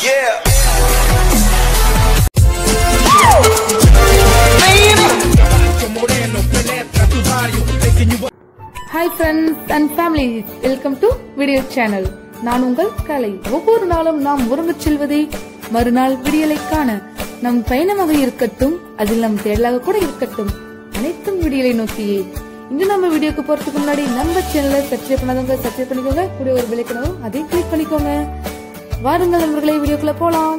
Yeah. Hi friends and family welcome to video channel நான் உங்கள் கலை ஒவ்வொரு நாளும் நாம் உறங்கச் செல்வதே மறுநாள் விடியலை காண நம் பயணமாக இருக்கட்டும் அதில் நம் தேடலாக கூட இருக்கட்டும் அனைத்தும் விடியலை நோக்கியே இன்று நம்ம வீடியோக்கு போறதுக்கு முன்னாடி நம்ம சேனலை சப்ஸ்கிரைப் பண்ணாதவங்க சப்ஸ்கிரைப் பண்ணிக்கோங்க கூட ஒரு விளக்கணும் அதையும் கிளிக் பண்ணிக்கோங்க வாருங்கள் நண்பர்களே வீடியோக்குள்ள போலாம்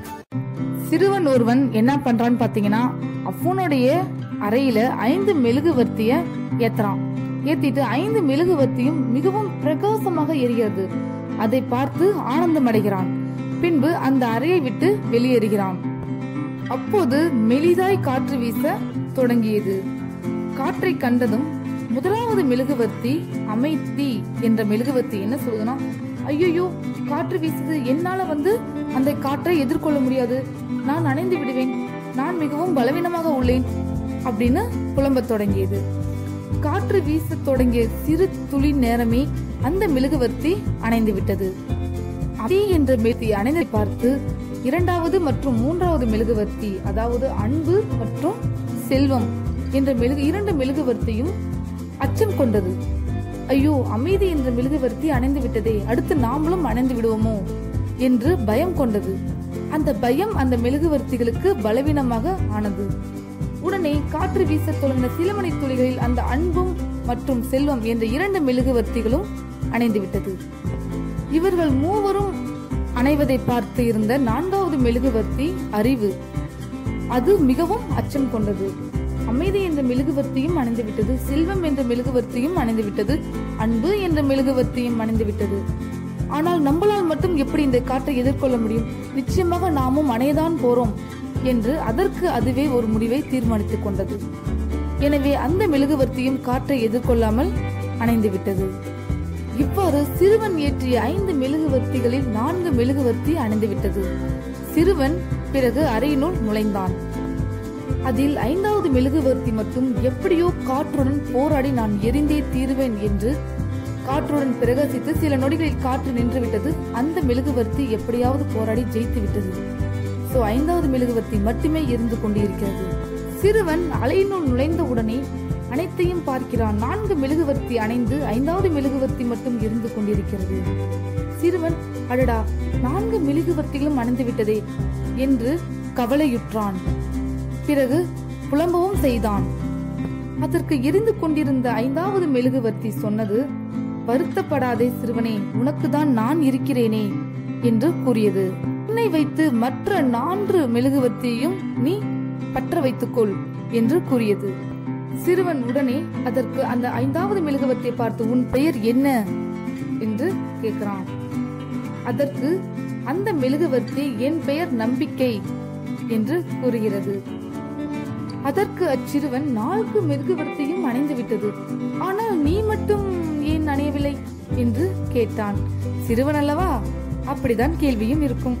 சிறுவன் ஒருவன் என்ன பண்றான்னு பாத்தீங்கன்னா அவனுடைய அறையில ஐந்து மெழுகுவர்த்திய ஏத்துறான் ஏத்திட்டு ஐந்து மெழுகுவர்த்தியும் மிகவும் பிரகாசமாக எரிகிறது அதை பார்த்து ஆனந்தம் அடைகிறான் பின்பு அந்த அறையை விட்டு வெளியேறுகிறான் அப்போது மெலிதாய் காற்று வீச தொடங்கியது காற்றை கண்டதும் முதலாவது மெழுகுவர்த்தி அமைதி என்ற மெழுகுவர்த்தி என்ன சொல்லுதுன்னா ஐயோ காற்று வீசுது என்னால வந்து அந்த காற்றை எதிர்கொள்ள முடியாது நான் அணைந்து விடுவேன் நான் மிகவும் பலவீனமாக உள்ளேன் அப்படின்னு புலம்பத் தொடங்கியது காற்று வீச தொடங்கிய சிறு துளி நேரமே அந்த மெழுகுவர்த்தி அணைந்து விட்டது அதே என்ற மெழுகுவர்த்தி அணைந்ததை பார்த்து இரண்டாவது மற்றும் மூன்றாவது மெழுகுவர்த்தி அதாவது அன்பு மற்றும் செல்வம் என்ற மெழுகு இரண்டு மெழுகுவர்த்தியும் அச்சம் கொண்டது ஐயோ அமைதி என்ற மெழுகுவர்த்தி அணைந்து விட்டதே அடுத்து நாமளும் அணைந்து விடுவோமோ என்று பயம் கொண்டது அந்த பயம் அந்த மெழுகுவர்த்திகளுக்கு பலவீனமாக ஆனது உடனே காற்று வீச தொடங்கின சில மணி துளிகளில் அந்த அன்பும் மற்றும் செல்வம் என்ற இரண்டு மெழுகுவர்த்திகளும் அணைந்து விட்டது இவர்கள் மூவரும் அணைவதை பார்த்து இருந்த நான்காவது மெழுகுவர்த்தி அறிவு அது மிகவும் அச்சம் கொண்டது அமைதி என்ற மெழுகுவர்த்தியும் அணைந்து விட்டது செல்வம் என்ற மெழுகுவர்த்தியும் அணைந்து விட்டது அன்பு என்ற மெழுகுவர்த்தியும் அணைந்து விட்டது ஆனால் நம்மளால் மட்டும் எப்படி இந்த காற்றை எதிர்கொள்ள முடியும் நிச்சயமாக நாமும் அணையதான் போறோம் என்று அதற்கு அதுவே ஒரு முடிவை தீர்மானித்துக் கொண்டது எனவே அந்த மெழுகுவர்த்தியும் காற்றை எதிர்கொள்ளாமல் அணைந்து விட்டது இவ்வாறு சிறுவன் ஏற்றிய ஐந்து மெழுகுவர்த்திகளில் நான்கு மெழுகுவர்த்தி அணைந்து விட்டது சிறுவன் பிறகு அறையினுள் நுழைந்தான் அதில் ஐந்தாவது மெழுகுவர்த்தி மட்டும் எப்படியோ காற்றுடன் போராடி நான் எரிந்தே தீருவேன் என்று காற்றுடன் பிரகாசித்து சில நொடிகளில் காற்று நின்றுவிட்டது அந்த மெழுகுவர்த்தி எப்படியாவது போராடி ஜெயித்து விட்டது சோ ஐந்தாவது மெழுகுவர்த்தி மட்டுமே இருந்து கொண்டிருக்கிறது சிறுவன் அலையினுள் நுழைந்த உடனே அனைத்தையும் பார்க்கிறான் நான்கு மெழுகுவர்த்தி அணைந்து ஐந்தாவது மெழுகுவர்த்தி மட்டும் இருந்து கொண்டிருக்கிறது சிறுவன் அடடா நான்கு மெழுகுவர்த்திகளும் அணைந்து விட்டதே என்று கவலையுற்றான் பிறகு புலம்பவும் செய்தான் அதற்கு எரிந்து கொண்டிருந்த ஐந்தாவது மெழுகுவர்த்தி சொன்னது வருத்தப்படாதே சிறுவனே உனக்குதான் நான் இருக்கிறேனே என்று கூறியது உன்னை வைத்து மற்ற நான்கு மெழுகுவர்த்தியையும் நீ பற்ற வைத்துக்கொள் என்று கூறியது சிறுவன் உடனே அதற்கு அந்த ஐந்தாவது மெழுகுவர்த்தியை பார்த்து உன் பெயர் என்ன என்று கேட்கிறான் அதற்கு அந்த மெழுகுவர்த்தி என் பெயர் நம்பிக்கை என்று கூறுகிறது அதற்கு அச்சிறுவன் நான்கு மெழுகுவர்த்தியும் அணைந்து விட்டது ஆனால் நீ மட்டும் ஏன் அணையவில்லை என்று கேட்டான் சிறுவன் அல்லவா அப்படிதான் கேள்வியும் இருக்கும்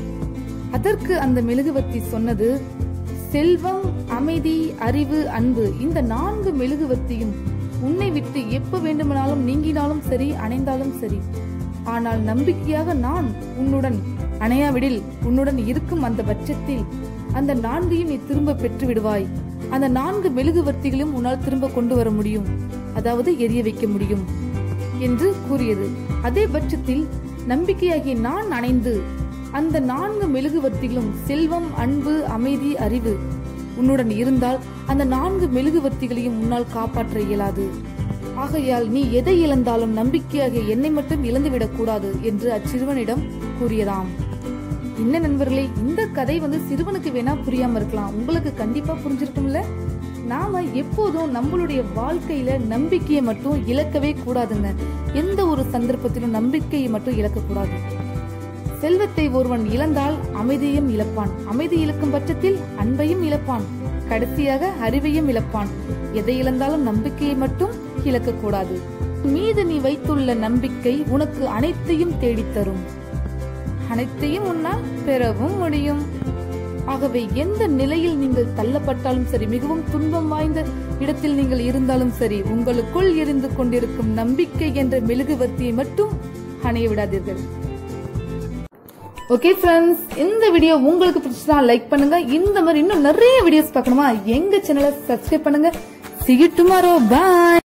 அதற்கு அந்த மெழுகுவர்த்தி சொன்னது செல்வம் அமைதி அறிவு அன்பு இந்த நான்கு மெழுகுவர்த்தியும் உன்னை விட்டு எப்ப வேண்டுமானாலும் நீங்கினாலும் சரி அணைந்தாலும் சரி ஆனால் நம்பிக்கையாக நான் உன்னுடன் அணையாவிடில் உன்னுடன் இருக்கும் அந்த பட்சத்தில் அந்த நான்கையும் நீ திரும்ப பெற்று விடுவாய் அந்த நான்கு மெழுகுவர்த்திகளும் உன்னால் திரும்ப கொண்டு வர முடியும் அதாவது எரிய வைக்க முடியும் என்று கூறியது அதே பட்சத்தில் நம்பிக்கையாகிய நான் அணைந்து அந்த நான்கு மெழுகுவர்த்திகளும் செல்வம் அன்பு அமைதி அறிவு உன்னுடன் இருந்தால் அந்த நான்கு மெழுகுவர்த்திகளையும் உன்னால் காப்பாற்ற இயலாது ஆகையால் நீ எதை இழந்தாலும் நம்பிக்கையாகிய என்னை மட்டும் இழந்துவிடக் கூடாது என்று அச்சிறுவனிடம் கூறியதாம் என்ன நண்பர்களே இந்த கதை வந்து சிறுவனுக்கு வேணா புரியாம இருக்கலாம் உங்களுக்கு கண்டிப்பா புரிஞ்சிருக்கும்ல நாம எப்போதும் நம்மளுடைய வாழ்க்கையில நம்பிக்கையை மட்டும் இழக்கவே கூடாதுங்க எந்த ஒரு சந்தர்ப்பத்திலும் நம்பிக்கையை மட்டும் இழக்க கூடாது செல்வத்தை ஒருவன் இழந்தால் அமைதியையும் இழப்பான் அமைதி இழக்கும் பட்சத்தில் அன்பையும் இழப்பான் கடைசியாக அறிவையும் இழப்பான் எதை இழந்தாலும் நம்பிக்கையை மட்டும் இழக்கக்கூடாது மீது நீ வைத்துள்ள நம்பிக்கை உனக்கு அனைத்தையும் தேடித் தரும் அனைத்தையும் உன்னால் பெறவும் முடியும் ஆகவே எந்த நிலையில் நீங்கள் தள்ளப்பட்டாலும் சரி மிகவும் துன்பம் வாய்ந்த இடத்தில் நீங்கள் இருந்தாலும் சரி உங்களுக்குள் எரிந்து கொண்டிருக்கும் நம்பிக்கை என்ற மெழுகுவர்த்தியை மட்டும் அணைய விடாதீர்கள் ஓகே ஃப்ரெண்ட்ஸ் இந்த வீடியோ உங்களுக்கு பிடிச்சதா லைக் பண்ணுங்க இந்த மாதிரி இன்னும் நிறைய வீடியோஸ் பார்க்கணுமா எங்க சேனலை சப்ஸ்கிரைப் பண்ணுங்க see you tomorrow bye